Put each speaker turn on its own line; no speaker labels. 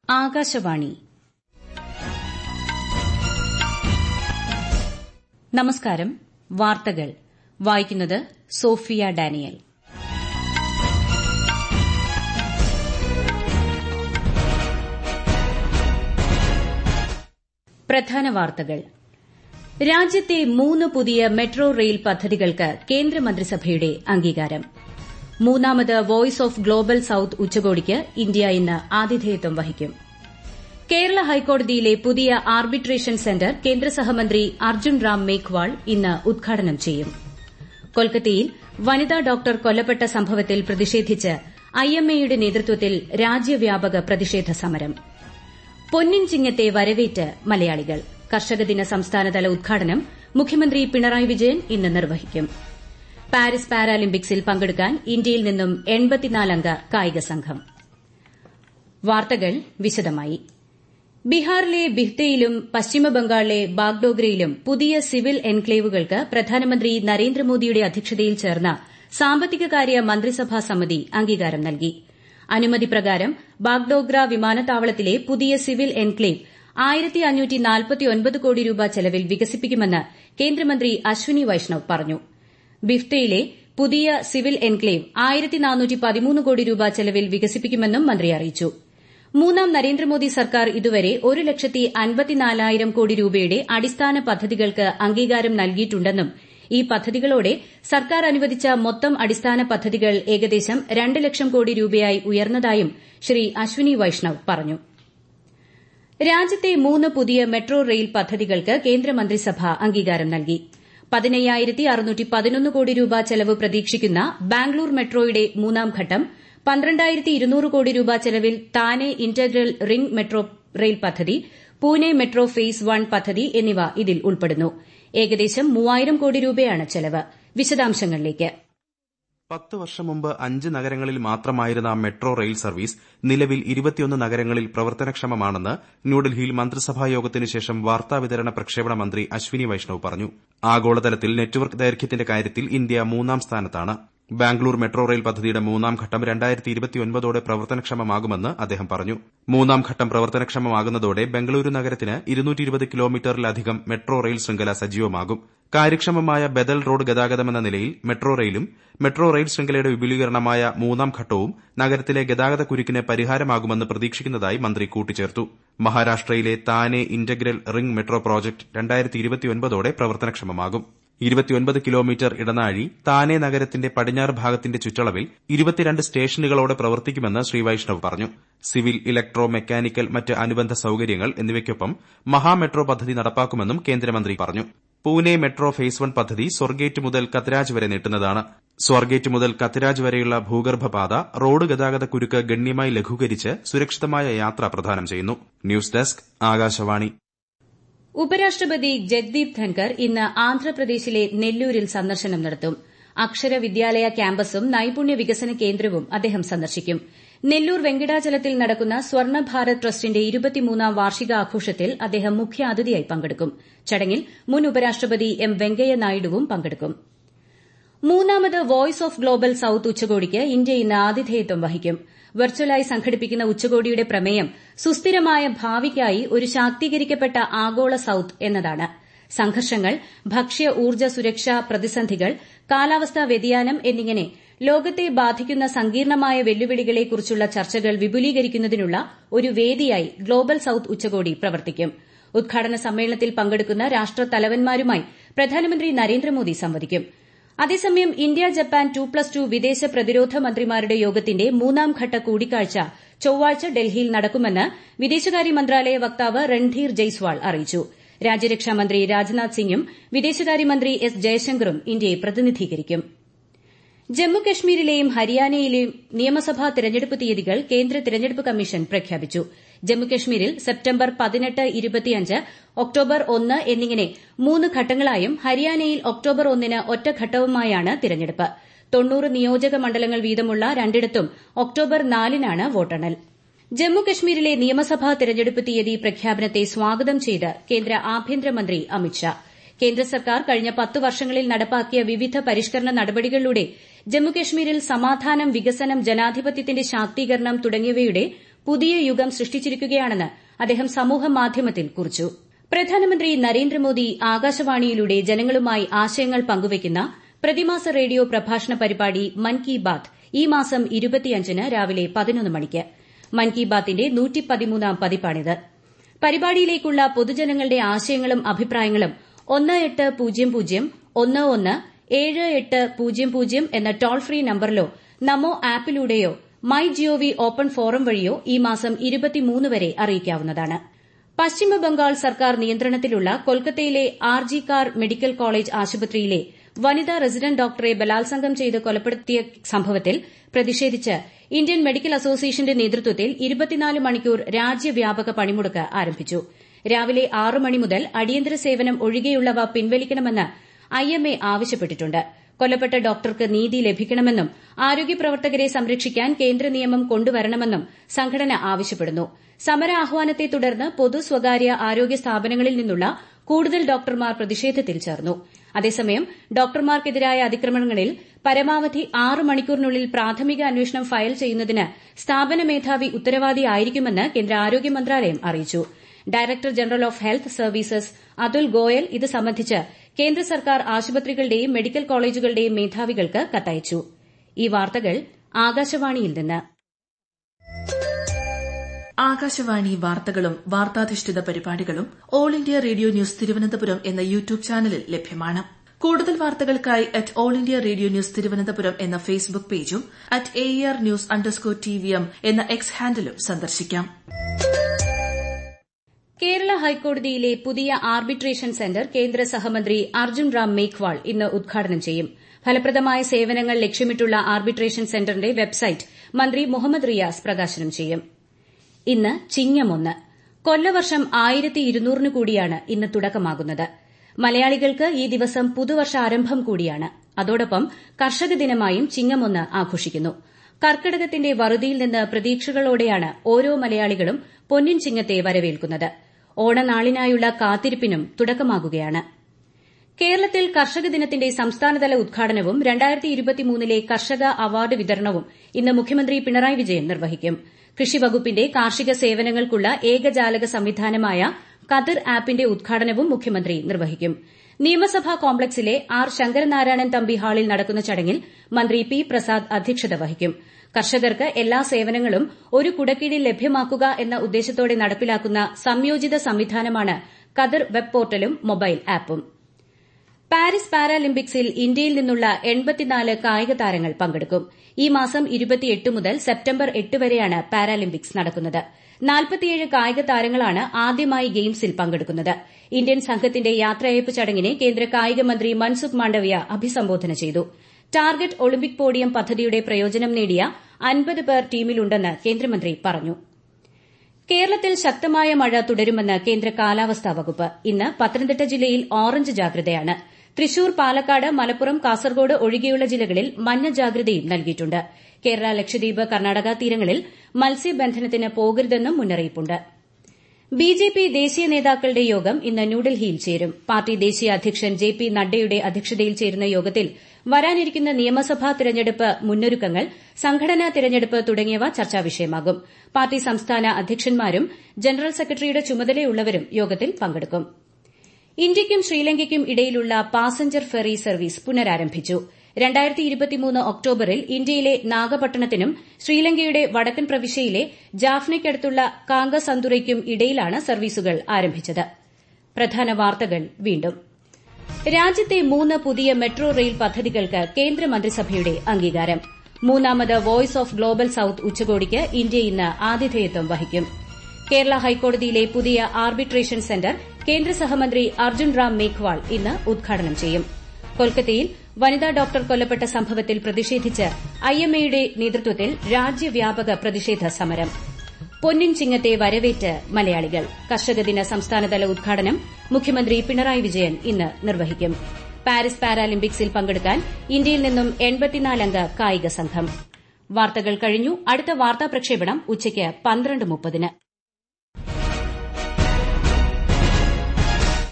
ആകാശവാണി നമസ്കാരം വാർത്തകൾ വായിക്കുന്നത് സോഫിയ ഡാനിയൽ പ്രധാന വാർത്തകൾ രാജ്യത്തെ മൂന്ന് പുതിയ മെട്രോ റെയിൽ പദ്ധതികൾക്ക് കേന്ദ്രമന്ത്രിസഭയുടെ അംഗീകാരം മൂന്നാമത് വോയ്സ് ഓഫ് ഗ്ലോബൽ സൌത്ത് ഉച്ചകോടിക്ക് ഇന്ത്യ ഇന്ന് ആതിഥേയത്വം വഹിക്കും കേരള ഹൈക്കോടതിയിലെ പുതിയ ആർബിട്രേഷൻ സെന്റർ കേന്ദ്ര സഹമന്ത്രി അർജുൻ റാം മേഘ്വാൾ ഇന്ന് ഉദ്ഘാടനം ചെയ്യും കൊൽക്കത്തയിൽ വനിതാ ഡോക്ടർ കൊല്ലപ്പെട്ട സംഭവത്തിൽ പ്രതിഷേധിച്ച് ഐഎംഎയുടെ നേതൃത്വത്തിൽ രാജ്യവ്യാപക പ്രതിഷേധ സമരം പൊന്നിൻ ചിങ്ങത്തെ വരവേറ്റ് മലയാളികൾ കർഷകദിന സംസ്ഥാനതല ഉദ്ഘാടനം മുഖ്യമന്ത്രി പിണറായി വിജയൻ ഇന്ന് നിർവഹിക്കും പാരീസ് പാരാലിമ്പിക്സിൽ പങ്കെടുക്കാൻ ഇന്ത്യയിൽ നിന്നും അംഗ കായിക സംഘം വാർത്തകൾ വിശദമായി ബീഹാറിലെ ബിഹ്തയിലും പശ്ചിമബംഗാളിലെ ബാഗ്ഡോഗ്രയിലും പുതിയ സിവിൽ എൻക്ലേവുകൾക്ക് പ്രധാനമന്ത്രി നരേന്ദ്രമോദിയുടെ അധ്യക്ഷതയിൽ ചേർന്ന സാമ്പത്തികകാര്യ മന്ത്രിസഭാ സമിതി അംഗീകാരം നൽകി അനുമതി പ്രകാരം ബാഗ്ഡോഗ്ര വിമാനത്താവളത്തിലെ പുതിയ സിവിൽ എൻക്ലേവ് കോടി രൂപ ചെലവിൽ വികസിപ്പിക്കുമെന്ന് കേന്ദ്രമന്ത്രി അശ്വിനി വൈഷ്ണവ് പറഞ്ഞു ബിഫ്തയിലെ പുതിയ സിവിൽ എൻക്ലേവ് കോടി രൂപ ചെലവിൽ വികസിപ്പിക്കുമെന്നും മന്ത്രി അറിയിച്ചു മൂന്നാം നരേന്ദ്രമോദി സർക്കാർ ഇതുവരെ ഒരു ലക്ഷത്തി അൻപത്തിനാലായിരം കോടി രൂപയുടെ അടിസ്ഥാന പദ്ധതികൾക്ക് അംഗീകാരം നൽകിയിട്ടുണ്ടെന്നും ഈ പദ്ധതികളോടെ സർക്കാർ അനുവദിച്ച മൊത്തം അടിസ്ഥാന പദ്ധതികൾ ഏകദേശം രണ്ട് ലക്ഷം കോടി രൂപയായി ഉയർന്നതായും ശ്രീ അശ്വിനി വൈഷ്ണവ് പറഞ്ഞു രാജ്യത്തെ മൂന്ന് പുതിയ മെട്രോ റെയിൽ പദ്ധതികൾക്ക് കേന്ദ്രമന്ത്രിസഭ അംഗീകാരം നൽകി പതിനയ്യായിരത്തി അറുന്നൂറ്റി പതിനൊന്ന് കോടി രൂപ ചെലവ് പ്രതീക്ഷിക്കുന്ന ബാംഗ്ലൂർ മെട്രോയുടെ മൂന്നാം ഘട്ടം പന്ത്രണ്ടായിരത്തി ഇരുന്നൂറ് കോടി രൂപ ചെലവിൽ Thane integral ring metro rail പദ്ധതി പൂനെ മെട്രോ ഫേസ് വൺ പദ്ധതി എന്നിവ ഇതിൽ ഉൾപ്പെടുന്നു ഏകദേശം മൂവായിരം കോടി രൂപയാണ് ചെലവ് വിശദാംശങ്ങളിലേക്ക്
പത്ത് വർഷം മുമ്പ് അഞ്ച് നഗരങ്ങളിൽ മാത്രമായിരുന്ന മെട്രോ റെയിൽ സർവീസ് നിലവിൽ ഇരുപത്തിയൊന്ന് നഗരങ്ങളിൽ പ്രവർത്തനക്ഷമമാണെന്ന് ന്യൂഡൽഹിയിൽ മന്ത്രിസഭാ യോഗത്തിനു ശേഷം വാർത്താവിതരണ പ്രക്ഷേപണ മന്ത്രി അശ്വിനി വൈഷ്ണവ് പറഞ്ഞു ആഗോളതലത്തിൽ നെറ്റ്വർക്ക് ദൈർഘ്യത്തിന്റെ കാര്യത്തിൽ ഇന്ത്യ മൂന്നാം സ്ഥാനത്താണ് ബാംഗ്ലൂർ മെട്രോ റെയിൽ പദ്ധതിയുടെ മൂന്നാം ഘട്ടം രണ്ടായിരത്തി ഇരുപത്തിയൊൻപതോടെ പ്രവർത്തനക്ഷമമാകുമെന്ന് അദ്ദേഹം പറഞ്ഞു മൂന്നാം ഘട്ടം പ്രവർത്തനക്ഷമമാകുന്നതോടെ ബംഗളൂരു നഗരത്തിന് ഇരുന്നൂറ്റി ഇരുപത് കിലോമീറ്ററിലധികം മെട്രോ റെയിൽ ശൃംഖല സജീവമാകും കാര്യക്ഷമമായ ബദൽ റോഡ് ഗതാഗതമെന്ന നിലയിൽ മെട്രോ റെയിലും മെട്രോ റെയിൽ ശൃംഖലയുടെ വിപുലീകരണമായ മൂന്നാം ഘട്ടവും നഗരത്തിലെ ഗതാഗത കുരുക്കിന് പരിഹാരമാകുമെന്ന് പ്രതീക്ഷിക്കുന്നതായി മന്ത്രി കൂട്ടിച്ചേർത്തു മഹാരാഷ്ട്രയിലെ Thane integral ring metro project രണ്ടായിരത്തി ഇരുപത്തിയൊൻപതോടെ പ്രവർത്തനക്ഷമമാകും ഇരുപത്തിയൊൻപത് കിലോമീറ്റർ ഇടനാഴി താനെ നഗരത്തിന്റെ പടിഞ്ഞാറ് ഭാഗത്തിന്റെ ചുറ്റളവിൽ ഇരുപത്തിരണ്ട് സ്റ്റേഷനുകളോടെ പ്രവർത്തിക്കുമെന്ന് ശ്രീ വൈഷ്ണവ് പറഞ്ഞു സിവിൽ ഇലക്ട്രോ മെക്കാനിക്കൽ മറ്റ് അനുബന്ധ സൌകര്യങ്ങൾ എന്നിവയ്ക്കൊപ്പം മഹാമെട്രോ പദ്ധതി നടപ്പാക്കുമെന്നും കേന്ദ്രമന്ത്രി പറഞ്ഞു പൂനെ മെട്രോ ഫേസ് വൺ പദ്ധതി സ്വർഗേറ്റ് മുതൽ കത്രാജ് വരെ നീട്ടുന്നതാണ് സ്വർഗേറ്റ് മുതൽ കത്രാജ് വരെയുള്ള ഭൂഗർഭപാത റോഡ് ഗതാഗത കുരുക്ക് ഗണ്യമായി ലഘൂകരിച്ച് സുരക്ഷിതമായ യാത്ര പ്രദാനം ചെയ്യുന്നു ന്യൂസ് ഡെസ്ക് ആകാശവാണി
ഉപരാഷ്ട്രപതി ജഗ്ദീപ് ധൻകർ ഇന്ന് ആന്ധ്രാപ്രദേശിലെ നെല്ലൂരിൽ സന്ദർശനം നടത്തും അക്ഷര വിദ്യാലയ ക്യാമ്പസും നൈപുണ്യ വികസന കേന്ദ്രവും അദ്ദേഹം സന്ദർശിക്കും നെല്ലൂർ വെങ്കിടാചലത്തിൽ നടക്കുന്ന സ്വർണ്ണ ഭാരത് ട്രസ്റ്റിന്റെ ഇരുപത്തിമൂന്നാം വാർഷികാഘോഷത്തിൽ അദ്ദേഹം മുഖ്യാതിഥിയായി പങ്കെടുക്കും ചടങ്ങിൽ മുൻ ഉപരാഷ്ട്രപതി എം വെങ്കയ്യ നായിഡുവും പങ്കെടുക്കും മൂന്നാമത് വോയ്സ് ഓഫ് ഗ്ലോബൽ സൌത്ത് ഉച്ചകോടിക്ക് ഇന്ത്യ ഇന്ന് ആതിഥേയത്വം വഹിക്കും വെർച്വലായി സംഘടിപ്പിക്കുന്ന ഉച്ചകോടിയുടെ പ്രമേയം സുസ്ഥിരമായ ഭാവിക്കായി ഒരു ശാക്തീകരിക്കപ്പെട്ട ആഗോള സൌത്ത് എന്നതാണ് സംഘർഷങ്ങൾ ഭക്ഷ്യ ഊർജ്ജ സുരക്ഷാ പ്രതിസന്ധികൾ കാലാവസ്ഥാ വ്യതിയാനം എന്നിങ്ങനെ ലോകത്തെ ബാധിക്കുന്ന സങ്കീർണമായ വെല്ലുവിളികളെക്കുറിച്ചുള്ള ചർച്ചകൾ വിപുലീകരിക്കുന്നതിനുള്ള ഒരു വേദിയായി ഗ്ലോബൽ സൌത്ത് ഉച്ചകോടി പ്രവർത്തിക്കും ഉദ്ഘാടന സമ്മേളനത്തിൽ പങ്കെടുക്കുന്ന രാഷ്ട്രത്തലവന്മാരുമായി പ്രധാനമന്ത്രി നരേന്ദ്രമോദി സംവദിക്കും അതേസമയം India Japan two plus two വിദേശ പ്രതിരോധ മന്ത്രിമാരുടെ യോഗത്തിന്റെ മൂന്നാം ഘട്ട കൂടിക്കാഴ്ച ചൊവ്വാഴ്ച ഡൽഹിയിൽ നടക്കുമെന്ന് വിദേശകാര്യ മന്ത്രാലയ വക്താവ് രൺധീർ ജയ്സ്വാൾ അറിയിച്ചു രാജ്യരക്ഷാമന്ത്രി രാജ്നാഥ് സിംഗും വിദേശകാര്യമന്ത്രി എസ് ജയശങ്കറും ഇന്ത്യയെ പ്രതിനിധീകരിക്കും ജമ്മുകശ്മീരിലെയും ഹരിയാനയിലെയും നിയമസഭാ തെരഞ്ഞെടുപ്പ് തീയതികൾ കേന്ദ്ര തെരഞ്ഞെടുപ്പ് കമ്മീഷൻ പ്രഖ്യാപിച്ചു ജമ്മുകശ്മീരിൽ സെപ്റ്റംബർ പതിനെട്ട് ഇരുപത്തിയഞ്ച് ഒക്ടോബർ ഒന്ന് എന്നിങ്ങനെ മൂന്ന് ഘട്ടങ്ങളായും ഹരിയാനയിൽ ഒക്ടോബർ ഒന്നിന് ഒറ്റഘട്ടവുമായാണ് തിരഞ്ഞെടുപ്പ് തൊണ്ണൂറ് നിയോജക മണ്ഡലങ്ങൾ വീതമുള്ള രണ്ടിടത്തും ഒക്ടോബർ നാലിനാണ് വോട്ടെണ്ണൽ ജമ്മുകശ്മീരിലെ നിയമസഭാ തെരഞ്ഞെടുപ്പ് തീയതി പ്രഖ്യാപനത്തെ സ്വാഗതം ചെയ്ത് കേന്ദ്ര ആഭ്യന്തരമന്ത്രി അമിത്ഷാ കേന്ദ്ര സർക്കാർ കഴിഞ്ഞ പത്ത് വർഷങ്ങളിൽ നടപ്പാക്കിയ വിവിധ പരിഷ്കരണ നടപടികളിലൂടെ ജമ്മുകശ്മീരിൽ സമാധാനം വികസനം ജനാധിപത്യത്തിന്റെ ശാക്തീകരണം തുടങ്ങിയവയുടെ പുതിയ യുഗം സൃഷ്ടിച്ചിരിക്കുകയാണെന്ന് അദ്ദേഹം സമൂഹമാധ്യമത്തിൽ കുറിച്ചു പ്രധാനമന്ത്രി നരേന്ദ്രമോദി ആകാശവാണിയിലൂടെ ജനങ്ങളുമായി ആശയങ്ങൾ പങ്കുവയ്ക്കുന്ന പ്രതിമാസ റേഡിയോ പ്രഭാഷണ പരിപാടി മൻ കി ബാത് ഈ മാസം ഇരുപത്തിയഞ്ചിന് രാവിലെ പതിനൊന്ന് മണിക്ക് മൻ കി ബാത്തിന്റെ നൂറ്റിപ്പതിമൂന്നാം പതിപ്പാണിത് പരിപാടിയിലേക്കുള്ള പൊതുജനങ്ങളുടെ ആശയങ്ങളും അഭിപ്രായങ്ങളും ഒന്ന് എട്ട് പൂജ്യം പൂജ്യം ഒന്ന് ഒന്ന് ഏഴ് എട്ട് പൂജ്യം പൂജ്യം എന്ന ടോൾ ഫ്രീ നമ്പറിലോ നമോ ആപ്പിലൂടെയോ മൈ ജിഒവി ഓപ്പൺ ഫോറം വഴിയോ ഈ മാസം ഇരുപത്തിമൂന്ന് വരെ അറിയിക്കാവുന്നതാണ് പശ്ചിമബംഗാൾ സർക്കാർ നിയന്ത്രണത്തിലുള്ള കൊൽക്കത്തയിലെ R G Kar medical college ആശുപത്രിയിലെ വനിതാ റെസിഡന്റ് ഡോക്ടറെ ബലാത്സംഗം ചെയ്ത് കൊലപ്പെടുത്തിയ സംഭവത്തിൽ പ്രതിഷേധിച്ച് ഇന്ത്യൻ മെഡിക്കൽ അസോസിയേഷന്റെ നേതൃത്വത്തിൽ ഇരുപത്തിനാല് മണിക്കൂർ രാജ്യവ്യാപക പണിമുടക്ക് ആരംഭിച്ചു രാവിലെ ആറ് മണി മുതൽ അടിയന്തര സേവനം ഒഴികെയുള്ളവ പിൻവലിക്കണമെന്ന് ഐഎംഎ ആവശ്യപ്പെട്ടിട്ടുണ്ട് കൊല്ലപ്പെട്ട ഡോക്ടർക്ക് നീതി ലഭിക്കണമെന്നും ആരോഗ്യപ്രവർത്തകരെ സംരക്ഷിക്കാൻ കേന്ദ്ര നിയമം കൊണ്ടുവരണമെന്നും സംഘടന ആവശ്യപ്പെടുന്നു സമര ആഹ്വാനത്തെ തുടർന്ന് പൊതു സ്വകാര്യ ആരോഗ്യ സ്ഥാപനങ്ങളിൽ നിന്നുള്ള കൂടുതൽ ഡോക്ടർമാർ പ്രതിഷേധത്തിൽ ചേർന്നു അതേസമയം ഡോക്ടർമാർക്കെതിരായ അതിക്രമങ്ങളിൽ പരമാവധി ആറ് മണിക്കൂറിനുള്ളിൽ പ്രാഥമിക അന്വേഷണം ഫയൽ ചെയ്യുന്നതിന് സ്ഥാപന മേധാവി ഉത്തരവാദിയായിരിക്കുമെന്ന് കേന്ദ്ര ആരോഗ്യ മന്ത്രാലയം അറിയിച്ചു director general of health services Atul Goel ഇത് സംബന്ധിച്ച് കേന്ദ്ര സർക്കാർ ആശുപത്രികളുടെയും മെഡിക്കൽ കോളേജുകളുടെയും മേധാവികൾക്ക് കത്തയച്ചു ഈ വാർത്തകൾ ആകാശവാണിയിൽ നിന്ന്
ആകാശവാണി വാർത്തകളും വാർത്താധിഷ്ഠിത പരിപാടികളും All India Radio News Thiruvananthapuram എന്ന യൂട്യൂബ് ചാനലിൽ ലഭ്യമാണ് കൂടുതൽ വാർത്തകൾക്കായി at All India Radio News Thiruvananthapuram എന്ന ഫേസ്ബുക്ക് പേജും at A R news underscore T V M എന്ന എക്സ് ഹാൻഡിലും സന്ദർശിക്കാം
കേരള ഹൈക്കോടതിയിലെ പുതിയ ആർബിട്രേഷൻ സെന്റർ കേന്ദ്ര സഹമന്ത്രി അർജുൻ റാം മേഘ്വാൾ ഇന്ന് ഉദ്ഘാടനം ചെയ്യും ഫലപ്രദമായ സേവനങ്ങൾ ലക്ഷ്യമിട്ടുള്ള ആർബിട്രേഷൻ സെന്ററിന്റെ വെബ്സൈറ്റ് മന്ത്രി മുഹമ്മദ് റിയാസ് പ്രകാശനം ചെയ്യും ഇന്ന് ചിങ്ങമൊന്ന് കൊല്ലവർഷം ആയിരത്തി ഇരുന്നൂറിന് കൂടിയാണ് ഇന്ന് തുടക്കമാകുന്നത് മലയാളികൾക്ക് ഈ ദിവസം പുതുവർഷാരംഭം കൂടിയാണ് അതോടൊപ്പം കർഷക ദിനമായും ചിങ്ങമൊന്ന് ആഘോഷിക്കുന്നു കർക്കിടകത്തിന്റെ വറുതിയിൽ നിന്ന് പ്രതീക്ഷകളോടെയാണ് ഓരോ മലയാളികളും പൊന്നിൻ ചിങ്ങത്തെ വരവേൽക്കുന്നത് ഓണനാളിനായുള്ള കാത്തിരിപ്പിനും തുടക്കമാകുകയാണ് കേരളത്തിൽ കർഷക ദിനത്തിന്റെ സംസ്ഥാനതല ഉദ്ഘാടനവും ലെ കർഷക അവാർഡ് വിതരണവും ഇന്ന് മുഖ്യമന്ത്രി പിണറായി വിജയൻ നിർവഹിക്കും കൃഷിവകുപ്പിന്റെ കാർഷിക സേവനങ്ങൾക്കുള്ള ഏകജാലക സംവിധാനമായ കതിർ ആപ്പിന്റെ ഉദ്ഘാടനവും മുഖ്യമന്ത്രി നിർവഹിക്കും നിയമസഭാ കോംപ്ലക്സിലെ ആർ ശങ്കരനാരായണൻ തമ്പി ഹാളിൽ നടക്കുന്ന ചടങ്ങിൽ മന്ത്രി പി പ്രസാദ് അധ്യക്ഷത വഹിക്കും കർഷകർക്ക് എല്ലാ സേവനങ്ങളും ഒരു കുടക്കീഴിൽ ലഭ്യമാക്കുക എന്ന ഉദ്ദേശത്തോടെ നടപ്പിലാക്കുന്ന സംയോജിത സംവിധാനമാണ് കതിർ വെബ് പോർട്ടലും മൊബൈൽ ആപ്പും പാരീസ് പാരാലിമ്പിക്സിൽ ഇന്ത്യയിൽ നിന്നുള്ള എൺപത്തിനാല് കായിക താരങ്ങൾ പങ്കെടുക്കും ഈ മാസം മുതൽ സെപ്റ്റംബർ എട്ട് വരെയാണ് പാരാലിമ്പിക്സ് നടക്കുന്നത് നാൽപ്പത്തിയേഴ് കായിക താരങ്ങളാണ് ആദ്യമായി ഗെയിംസിൽ പങ്കെടുക്കുന്നത് ഇന്ത്യൻ സംഘത്തിന്റെ യാത്രയയപ്പ് ചടങ്ങിനെ കേന്ദ്ര കായിക മന്ത്രി മൻസുഖ് മാണ്ഡവ്യ അഭിസംബോധന ചെയ്തു ടാർഗറ്റ് ഒളിമ്പിക് പോഡിയം പദ്ധതിയുടെ പ്രയോജനം നേടിയ അൻപത് പേർ ടീമിലുണ്ടെന്ന് കേന്ദ്രമന്ത്രി പറഞ്ഞു കേരളത്തിൽ ശക്തമായ മഴ തുടരുമെന്ന് കേന്ദ്ര കാലാവസ്ഥാ വകുപ്പ് ഇന്ന് പത്തനംതിട്ട ജില്ലയിൽ ഓറഞ്ച് ജാഗ്രതയാണ് തൃശൂർ പാലക്കാട് മലപ്പുറം കാസർഗോഡ് ഒഴികെയുള്ള ജില്ലകളിൽ മഞ്ഞ ജാഗ്രതയും നൽകിയിട്ടുണ്ട് കേരള ലക്ഷദ്വീപ് കർണാടക തീരങ്ങളിൽ മത്സ്യബന്ധനത്തിന് പോകരുതെന്നും മുന്നറിയിപ്പുണ്ട് ബിജെപി ദേശീയ നേതാക്കളുടെ യോഗം ഇന്ന് ന്യൂഡൽഹിയിൽ ചേരും പാർട്ടി ദേശീയ അധ്യക്ഷൻ ജെ പി നഡ്ഡയുടെ അധ്യക്ഷതയിൽ ചേരുന്ന യോഗത്തിൽ വരാനിരിക്കുന്ന നിയമസഭാ തിരഞ്ഞെടുപ്പ് മുന്നൊരുക്കങ്ങൾ സംഘടനാ തിരഞ്ഞെടുപ്പ് തുടങ്ങിയവ ചർച്ചാ വിഷയമാകും പാർട്ടി സംസ്ഥാന അധ്യക്ഷന്മാരും ജനറൽ സെക്രട്ടറിയുടെ ചുമതലയുള്ളവരും യോഗത്തിൽ പങ്കെടുക്കും ഇന്ത്യയ്ക്കും ശ്രീലങ്കയ്ക്കും ഇടയിലുള്ള പാസഞ്ചർ ഫെറി സർവീസ് പുനരാരംഭിച്ചു ഒക്ടോബറിൽ ഇന്ത്യയിലെ നാഗപട്ടണത്തിനും ശ്രീലങ്കയുടെ വടക്കൻ പ്രവിശ്യയിലെ ജാഫ്നയ്ക്കടുത്തുള്ള കാങ്കസന്തുറയ്ക്കും ഇടയിലാണ് സർവീസുകൾ ആരംഭിച്ചത് പ്രധാന വാർത്തകൾ വീണ്ടും രാജ്യത്തെ മൂന്ന് പുതിയ മെട്രോ റെയിൽ പദ്ധതികൾക്ക് കേന്ദ്രമന്ത്രിസഭയുടെ അംഗീകാരം മൂന്നാമത് വോയ്സ് ഓഫ് ഗ്ലോബൽ സൌത്ത് ഉച്ചകോടിക്ക് ഇന്ത്യ ഇന്ന് ആതിഥേയത്വം വഹിക്കും കേരള ഹൈക്കോടതിയിലെ പുതിയ ആർബിട്രേഷൻ സെന്റർ കേന്ദ്ര സഹമന്ത്രി അർജുൻ റാം മേഘ്വാൾ ഇന്ന് ഉദ്ഘാടനം ചെയ്യും കൊൽക്കത്തയിൽ വനിതാ ഡോക്ടർ കൊല്ലപ്പെട്ട സംഭവത്തിൽ പ്രതിഷേധിച്ച് ഐഎംഎയുടെ നേതൃത്വത്തിൽ രാജ്യവ്യാപക പ്രതിഷേധ സമരം പൊന്നിൻ ചിങ്ങത്തെ വരവേറ്റ് മലയാളികൾ കർഷകദിന സംസ്ഥാനതല ഉദ്ഘാടനം മുഖ്യമന്ത്രി പിണറായി വിജയൻ ഇന്ന് നിർവഹിക്കും പാരീസ് പാരാലിമ്പിക്സിൽ പങ്കെടുക്കാൻ ഇന്ത്യയിൽ നിന്നും എൺപത്തിനാലംഗ കായിക സംഘം വാർത്തകൾ കഴിഞ്ഞു അടുത്ത വാർത്താ പ്രക്ഷേപണം ഉച്ചയ്ക്ക് പന്ത്രണ്ട് മുപ്പതിന്